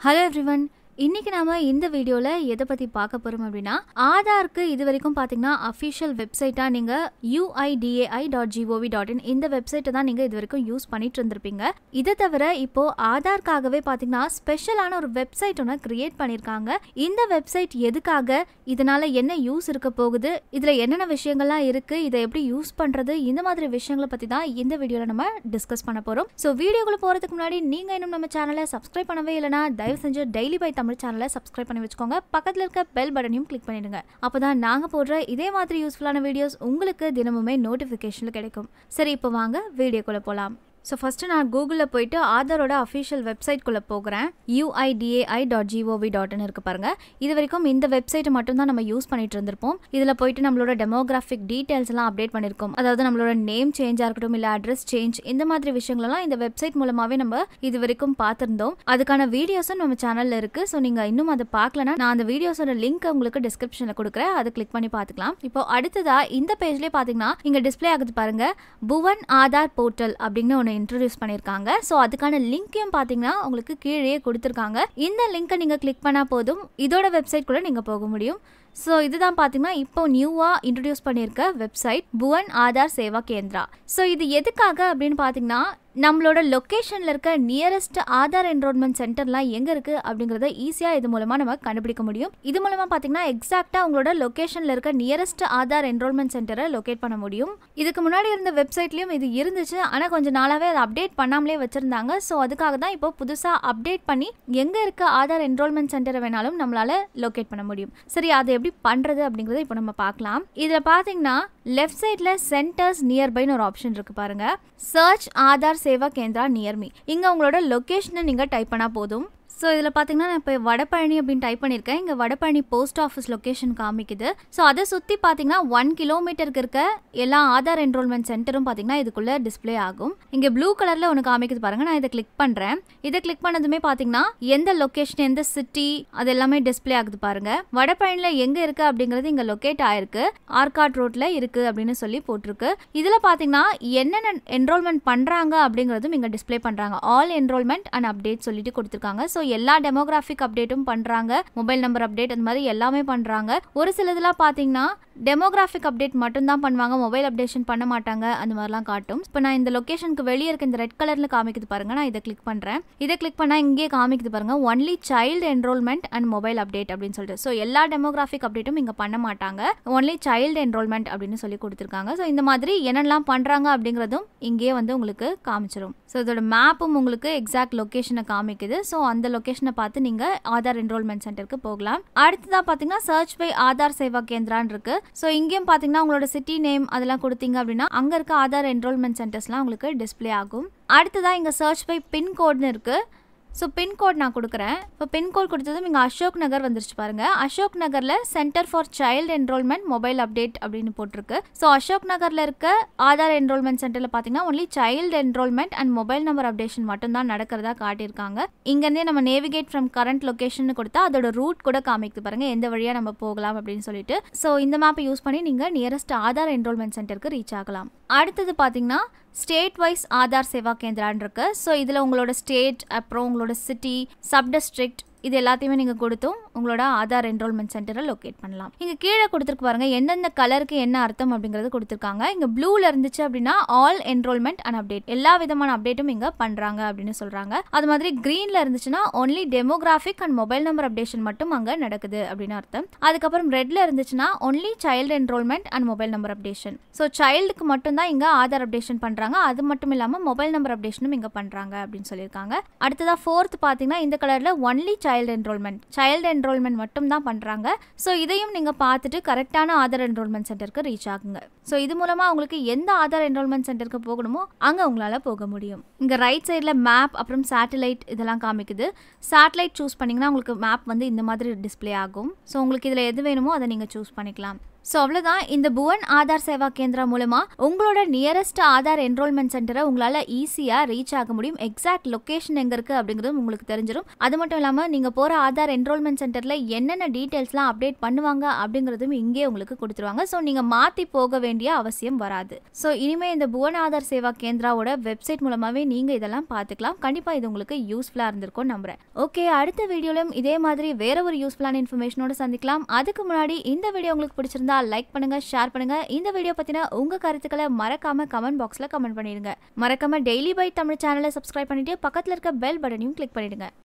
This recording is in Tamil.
ஹலோ எவ்ரிவன் இன்னைக்கு நாம இந்த வீடியோவில் எதை பற்றி பார்க்க போகிறோம் அப்படின்னா ஆதாருக்கு இது வரைக்கும் பார்த்தீங்கன்னா அஃபிஷியல் வெப்சைட்டாக நீங்கள் UIDAI dot G O V dot in இந்த வெப்சைட்டை தான் நீங்கள் இது வரைக்கும் யூஸ் பண்ணிட்டு இருந்திருப்பீங்க இதை தவிர இப்போ ஆதார்க்காகவே பார்த்தீங்கன்னா ஸ்பெஷலான ஒரு வெப்சைட் ஒன்று கிரியேட் பண்ணியிருக்காங்க இந்த வெப்சைட் எதுக்காக இதனால என்ன யூஸ் இருக்க போகுது இதில் என்னென்ன விஷயங்கள்லாம் இருக்குது இதை எப்படி யூஸ் பண்ணுறது இந்த மாதிரி விஷயங்களை பற்றி தான் இந்த வீடியோவில் நம்ம டிஸ்கஸ் பண்ண போகிறோம் ஸோ வீடியோக்குள்ள போகிறதுக்கு முன்னாடி நீங்கள் இன்னும் நம்ம சேனலை சப்ஸ்கிரைப் பண்ணவே இல்லைனா தயவு செஞ்சு டெய்லி பை தமிழ் சேனலை சப்ஸ்கிரைப் பண்ணி வச்சுக்கோங்க பக்கத்தில் இருக்க பெல் பட்டனையும் கிளிக் பண்ணிடுங்க அப்போ தான் நாங்கள் போடுற இதே மாதிரி யூஸ்ஃபுல்லான வீடியோஸ் உங்களுக்கு தினமுமே நோட்டிஃபிகேஷனில் கிடைக்கும் சரி இப்போ வாங்க வீடியோக்குள்ளே போகலாம் ஸோ ஃபஸ்ட்டு நான் கூகுளில் போயிட்டு ஆதாரோட அஃபிஷியல் வெப்சைட்குள்ளே போகிறேன் யூஐடிஏஐ டாட் ஜிஓவி டாட்னு இருக்கு பாருங்கள் இது வரைக்கும் இந்த வெப்சைட்டை மட்டும்தான் நம்ம யூஸ் பண்ணிட்டு இருந்திருப்போம் இதில் போயிட்டு நம்மளோட டெமோகிராஃபிக் டீட்டெயில்ஸ் எல்லாம் அப்டேட் பண்ணியிருக்கோம் அதாவது நம்மளோட நேம் சேஞ்சாக இருக்கட்டும் இல்லை அட்ரஸ் சேஞ்ச் இந்த மாதிரி விஷயங்களெல்லாம் இந்த வெப்சைட் மூலமாகவே நம்ம இது வரைக்கும் பார்த்துருந்தோம் அதுக்கான வீடியோஸும் நம்ம சேனலில் இருக்குது ஸோ நீங்கள் இன்னும் அதை பார்க்கலனா நான் அந்த வீடியோஸோட லிங்க் உங்களுக்கு டிஸ்கிரிப்ஷனில் கொடுக்குறேன் அதை கிளிக் பண்ணி பார்த்துக்கலாம் இப்போ அடுத்ததாக இந்த பேஜ்லேயே பார்த்தீங்கன்னா இங்கே டிஸ்பிளே ஆகுது பாருங்க புவன் ஆதார் போர்ட்டல் அப்படின்னு ஒன்று இன்ட்ரடியூஸ் பண்ணியிருக்காங்க ஸோ அதுக்கான லிங்க்கையும் பார்த்தீங்கன்னா உங்களுக்கு கீழே கொடுத்துருக்காங்க இந்த லிங்க்கை நீங்கள் கிளிக் பண்ணால் போதும் இதோட வெப்சைட் கூட நீங்கள் போக முடியும் ஸோ இதுதான் பார்த்தீங்கன்னா இப்போ நியூவாக இன்ட்ரடியூஸ் பண்ணியிருக்க வெப்சைட் புவன் ஆதார் சேவா கேந்திரா ஸோ இது எதுக்காக அப்படின்னு பார்த்தீங்கன்னா நம்மளோட லொக்கேஷனில் இருக்க நியரஸ்ட் ஆதார் என்ரோல்மெண்ட் சென்டர்லாம் எங்கே இருக்குது அப்படிங்கிறத ஈஸியாக இது மூலமாக நம்ம கண்டுபிடிக்க முடியும் இது மூலமாக பார்த்தீங்கன்னா எக்ஸாக்டாக உங்களோட லொக்கேஷனில் இருக்க நியரஸ்ட் ஆதார் என்ரோல்மெண்ட் சென்டரை லொக்கேட் பண்ண முடியும் இதுக்கு முன்னாடி இருந்த வெப்சைட்லேயும் இது இருந்துச்சு ஆனால் கொஞ்சம் நாளாகவே அதை அப்டேட் பண்ணாமலே வச்சுருந்தாங்க ஸோ அதுக்காக தான் இப்போ புதுசாக அப்டேட் பண்ணி எங்கே இருக்க ஆதார் என்ரோல்மெண்ட் சென்டரை வேணாலும் நம்மளால் லொக்கேட் பண்ண முடியும் சரி அதை எப்படி பண்ணுறது அப்படிங்கிறத இப்போ நம்ம பார்க்கலாம் இதில் பார்த்தீங்கன்னா லெஃப்ட் சைடில் சென்டர்ஸ் நியர்பைன்னு ஒரு ஆப்ஷன் இருக்குது பாருங்கள் சர்ச் ஆதார் சேவா கேந்திரா நியர்மி இங்கே உங்களோட லொக்கேஷனை நீங்கள் டைப் பண்ணால் போதும் ஸோ இதில் பார்த்தீங்கன்னா நான் இப்போ வடபழனி அப்படின்னு டைப் பண்ணியிருக்கேன் இங்கே வடபழனி போஸ்ட் ஆஃபீஸ் லொக்கேஷன் காமிக்குது ஸோ அதை சுற்றி பார்த்தீங்கன்னா ஒன் கிலோமீட்டருக்கு இருக்க எல்லா ஆதார் என்ரோல்மெண்ட் சென்டரும் பார்த்தீங்கன்னா இதுக்குள்ளே டிஸ்பிளே ஆகும் இங்கே ப்ளூ கலரில் ஒன்று காமிக்குது பாருங்கள் நான் இதை கிளிக் பண்ணுறேன் இதை கிளிக் பண்ணதுமே பார்த்தீங்கன்னா எந்த லொக்கேஷன் எந்த சிட்டி அது எல்லாமே டிஸ்பிளே ஆகுது பாருங்கள் வடபழனியில் எங்கே இருக்குது அப்படிங்கிறது இங்கே லொக்கேட் ஆயிருக்கு ஆர்காட் ரோட்டில் இருக்குது அப்படின்னு சொல்லி போட்டிருக்கு இதில் பார்த்தீங்கன்னா என்னென்ன என்ரோல்மெண்ட் பண்ணுறாங்க அப்படிங்கிறதும் இங்கே டிஸ்பிளே பண்ணுறாங்க ஆல் என்ரோல்மெண்ட் அண்ட் அப்டேட் சொல்லிட்டு கொடுத்துருக்காங்க ஸோ எல்லா டெமோகிராஃபிக் அப்டேட்டும் பண்ணுறாங்க மொபைல் நம்பர் அப்டேட் அந்த மாதிரி எல்லாமே பண்ணுறாங்க ஒரு சிலதெல்லாம் பார்த்தீங்கன்னா டெமோகிராஃபிக் அப்டேட் மட்டும்தான் பண்ணுவாங்க மொபைல் அப்டேஷன் பண்ண மாட்டாங்க அந்த மாதிரிலாம் காட்டும் இப்போ நான் இந்த லொக்கேஷனுக்கு வெளியே இருக்க இந்த ரெட் கலரில் காமிக்குது பாருங்க நான் இதை கிளிக் பண்ணுறேன் இதை கிளிக் பண்ணால் இங்கே காமிக்குது பாருங்க only child enrolment and mobile update அப்படின்னு சொல்லிட்டு ஸோ எல்லா டெமோகிராஃபிக் அப்டேட்டும் இங்கே பண்ண மாட்டாங்க ஒன்லி சைல்டு என்ரோல்மெண்ட் அப்படின்னு சொல்லி கொடுத்துருக்காங்க ஸோ இந்த மாதிரி என்னெல்லாம் பண்ணுறாங்க அப்படிங்கிறதும் இங்கேயே வந்து உங்களுக்கு காமிச்சிரும் ஸோ இதோட மேப்பும் உங்களுக்கு எக்ஸாக்ட் லொக்கேஷனை காமிக்குது ஸோ அந்த லொக்கேஷனை பார்த்து நீங்கள் ஆதார் என்ரோல்மெண்ட் சென்டருக்கு போகலாம் அடுத்ததாக பார்த்தீங்கன்னா சர்ச் பை ஆதார் சேவா கேந்திரான் இருக்கு ஸோ இங்கேயும் பார்த்தீங்கன்னா உங்களோட சிட்டி நேம் அதெல்லாம் கொடுத்தீங்க அப்படின்னா அங்கே இருக்க ஆதார் என்ரோல்மெண்ட் சென்டர்ஸ்லாம் உங்களுக்கு டிஸ்பிளே ஆகும் அடுத்ததாக இங்கே சர்ச் பை பின்கோட்னு இருக்குது ஸோ பின்கோட் நான் கொடுக்குறேன் இப்போ பின்கோட் கொடுத்ததும் இங்கே அசோக் நகர் வந்துருச்சு பாருங்க அசோக் நகரில் centre for child enrolment mobile update அப்படின்னு போட்டிருக்கு ஸோ அசோக் நகரில் இருக்க ஆதார் என்ரோல்மெண்ட் சென்டரில் பார்த்தீங்கன்னா only child enrolment and mobile number updation மட்டும் தான் நடக்கிறதா காட்டியிருக்காங்க இங்கேருந்தே நம்ம நேவிகேட் ஃப்ரம் கரண்ட் லொக்கேஷன் கொடுத்தா அதோட ரூட் கூட காமிக்குது பாருங்க எந்த வழியாக நம்ம போகலாம் அப்படின்னு சொல்லிட்டு ஸோ இந்த மேப்பை யூஸ் பண்ணி நீங்கள் நியரஸ்ட் ஆதார் என்ரோல்மெண்ட் சென்டருக்கு ரீச் ஆகலாம் அடுத்தது பார்த்தீங்கன்னா ஸ்டேட் வைஸ் ஆதார் சேவா கேந்திரான் இருக்கு ஸோ இதில் உங்களோட ஸ்டேட் அப்புறம் உங்களோட சிட்டி சப் டிஸ்ட்ரிக்ட் இது எல்லாத்தையுமே நீங்கள் கொடுத்தும் உங்களோட ஆதார் என்ரோல்மெண்ட் சென்டரை லொக்கேட் பண்ணலாம் இங்கே கீழே கொடுத்துருக்கு பாருங்க எந்தெந்த கலருக்கு என்ன அர்த்தம் அப்படிங்கிறது கொடுத்துருக்காங்க இங்கே ப்ளூவில் இருந்துச்சு அப்படின்னா ஆல் என்ரோல்மெண்ட் அண்ட் அப்டேட் எல்லா விதமான அப்டேட்டும் இங்கே பண்ணுறாங்க அப்படின்னு சொல்கிறாங்க அது மாதிரி க்ரீனில் இருந்துச்சுன்னா only demographic and mobile number updation மட்டும் அங்கே நடக்குது அப்படின்னு அர்த்தம் அதுக்கப்புறம் ரெட்டில் இருந்துச்சுன்னா only child enrolment and mobile number updation so சைல்டுக்கு மட்டும் தான் இங்கே ஆதார் அப்டேஷன் பண்ணுறாங்க அது மட்டும் இல்லாமல் மொபைல் நம்பர் அப்டேஷனும் இங்கே பண்ணுறாங்க அப்படின்னு சொல்லியிருக்காங்க அடுத்ததாக ஃபோர்த் பார்த்தீங்கன்னா இந்த கலரில் only child enrolment child enrolment மட்டும் தான் பண்ணுறாங்க ஸோ இதையும் நீங்கள் பார்த்துட்டு கரெக்டான ஆதார் என்ரோல்மெண்ட் சென்டருக்கு ரீச் ஆகுங்க ஸோ இது மூலமாக உங்களுக்கு எந்த ஆதார் என்ரோல்மெண்ட் சென்டருக்கு போகணுமோ அங்கே உங்களால் போக முடியும் இங்கே ரைட் சைடில் மேப் அப்புறம் சேட்டலைட் இதெல்லாம் காமிக்குது சேட்டலைட் சூஸ் பண்ணிங்கன்னா உங்களுக்கு மேப் வந்து இந்த மாதிரி டிஸ்பிளே ஆகும் ஸோ உங்களுக்கு இதில் எது வேணுமோ அதை நீங்கள் சூஸ் பண்ணிக்கலாம் ஸோ அவ்வளோதான் இந்த புவன் ஆதார் சேவா கேந்திரா மூலமா உங்களோட நியரஸ்ட் ஆதார் என்ரோல்மெண்ட் சென்டரை உங்களால் ஈஸியாக ரீச் ஆக முடியும் எக்ஸாக்ட் லொக்கேஷன் எங்கே இருக்குது அப்படிங்கிறதும் உங்களுக்கு தெரிஞ்சிடும் அது மட்டும் இல்லாமல் நீங்கள் போகிற ஆதார் என்ரோல்மெண்ட் சென்டரில் என்னென்ன டீட்டெயில்ஸ்லாம் அப்டேட் பண்ணுவாங்க அப்படிங்கிறதும் இங்கே உங்களுக்கு கொடுத்துருவாங்க ஸோ நீங்கள் மாற்றி போக வேண்டிய அவசியம் வராது ஸோ இனிமேல் இந்த புவன் ஆதார் சேவா கேந்திராவோட வெப்சைட் மூலமாகவே நீங்கள் இதெல்லாம் பார்த்துக்கலாம் கண்டிப்பாக இது உங்களுக்கு யூஸ்ஃபுல்லாக இருந்திருக்கும் நம்புறேன் ஓகே அடுத்த வீடியோலையும் இதே மாதிரி வேற ஒரு யூஸ்ஃபுல்லான இன்ஃபர்மேஷனோட சந்திக்கலாம் அதுக்கு முன்னாடி இந்த வீடியோ உங்களுக்கு பிடிச்சிருந்தா லைக் பண்ணுங்க ஷேர் பண்ணுங்க இந்த வீடியோ பத்தின உங்க கருத்துக்களை மறக்காம கமெண்ட் பாக்ஸ்ல கமெண்ட் பண்ணிடுங்க மறக்காம டெய்லி பை தமிழ் சேனலை சப்ஸ்கிரைப் பண்ணிட்டு பக்கத்துல இருக்க பெல் பட்டனையும் கிளிக் பண்ணிடுங்க